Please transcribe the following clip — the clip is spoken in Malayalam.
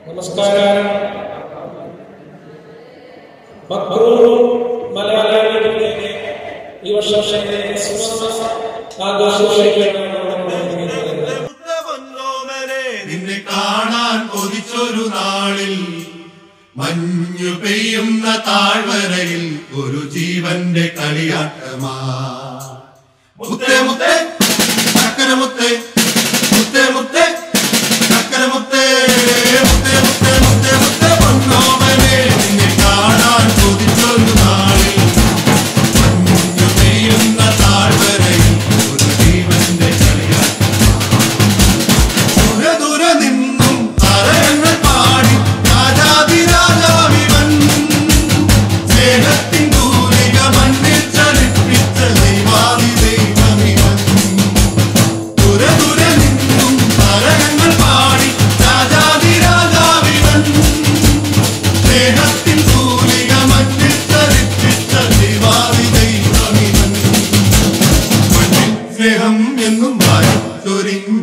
നമസ്കാരം മക്രൂർ മലയാളികളുടെ ഈ വർഷം ക്രിസ്മസ് ആഘോഷിക്കുകയാണ് പൊന്നോമനെ നിന്നെ കാണാൻ കൊതിച്ചൊരു നാളിൽ മഞ്ഞു പെയ്യുന്ന താഴ്വരയിൽ ഒരു ജീവന്റെ കളിയാട്ടമാ മുത്തേ മുത്തേ ചക്കര മുത്തേ മുത്തേ മുത്തേ ചക്കര മുത്തേ മുത്തേ മുത്തേ മുത്തേ മുത്തേ പൊന്നോമനെ നിന്നെ കാണാൻ കൊതിച്ചൊരു നാളിൽ മഞ്ഞു പെയ്യുന്ന താഴ്വരയിൽ ഒരു ജീവന്റെ കളിയാട്ടം ദൂരെ ദൂരെ നിന്നും താരകങ്ങൾ പാടി രാജാതിരാജാവിവൻ സ്നേഹത്തിൻ തൂലിക മണ്ണിൽ ചലിപ്പിച്ച ദൈവാദി ദൈവമിവൻ ദൂരെ ദൂരെ നിന്നും താരകങ്ങൾ പാടി രാജാതിരാജാവിവൻ സ്നേഹത്തിൻ തൂലിക മണ്ണിൽ ചലിപ്പിച്ച ദൈവാദി ദൈവമിവൻ മണ്ണിൽ സ്നേഹം എന്നും വാരി ചൊരിഞ്ഞ